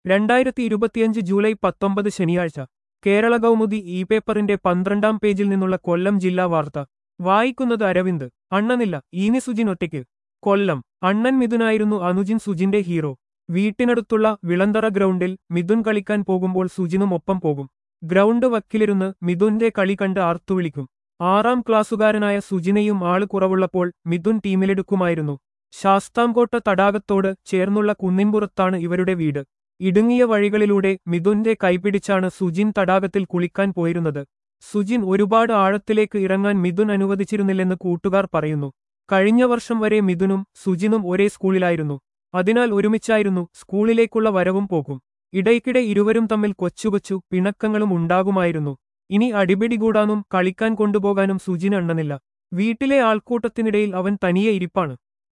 രണ്ടായിരത്തി ഇരുപത്തിയഞ്ച് ജൂലൈ പത്തൊമ്പത് ശനിയാഴ്ച കേരള കൗമുദി ഇ പേപ്പറിന്റെ പന്ത്രണ്ടാം പേജിൽ നിന്നുള്ള കൊല്ലം ജില്ലാ വാർത്ത വായിക്കുന്നത് അരവിന്ദ് അണ്ണനില്ല ഈനി സുജിൻ ഒറ്റയ്ക്ക് കൊല്ലം അണ്ണൻ മിഥുനായിരുന്നു അനുജിൻ സുജിന്റെ ഹീറോ വീട്ടിനടുത്തുള്ള വിളന്തറ ഗ്രൗണ്ടിൽ മിഥുൻ കളിക്കാൻ പോകുമ്പോൾ സുജിനും ഒപ്പം പോകും ഗ്രൗണ്ട് വക്കിലിരുന്ന് മിഥുന്റെ കളി കണ്ട് ആർത്തുവിളിക്കും ആറാം ക്ലാസ്സുകാരനായ സുജിനെയും ആള് കുറവുള്ളപ്പോൾ മിഥുൻ ടീമിലെടുക്കുമായിരുന്നു ശാസ്താംകോട്ട തടാകത്തോട് ചേർന്നുള്ള കുന്നിൻപുറത്താണ് ഇവരുടെ വീട് ഇടുങ്ങിയ വഴികളിലൂടെ മിഥുന്റെ കൈപിടിച്ചാണ് സുജിൻ തടാകത്തിൽ കുളിക്കാൻ പോയിരുന്നത് സുജിൻ ഒരുപാട് ആഴത്തിലേക്ക് ഇറങ്ങാൻ മിഥുൻ അനുവദിച്ചിരുന്നില്ലെന്ന് കൂട്ടുകാർ പറയുന്നു കഴിഞ്ഞ വർഷം വരെ മിഥുനും സുജിനും ഒരേ സ്കൂളിലായിരുന്നു അതിനാൽ ഒരുമിച്ചായിരുന്നു സ്കൂളിലേക്കുള്ള വരവും പോകും ഇടയ്ക്കിടെ ഇരുവരും തമ്മിൽ കൊച്ചുകൊച്ചു പിണക്കങ്ങളും ഉണ്ടാകുമായിരുന്നു ഇനി അടിപിടി കൂടാനും കളിക്കാൻ കൊണ്ടുപോകാനും സുജിൻ അണ്ണനില്ല വീട്ടിലെ ആൾക്കൂട്ടത്തിനിടയിൽ അവൻ തനിയെ ഇരിപ്പാണ്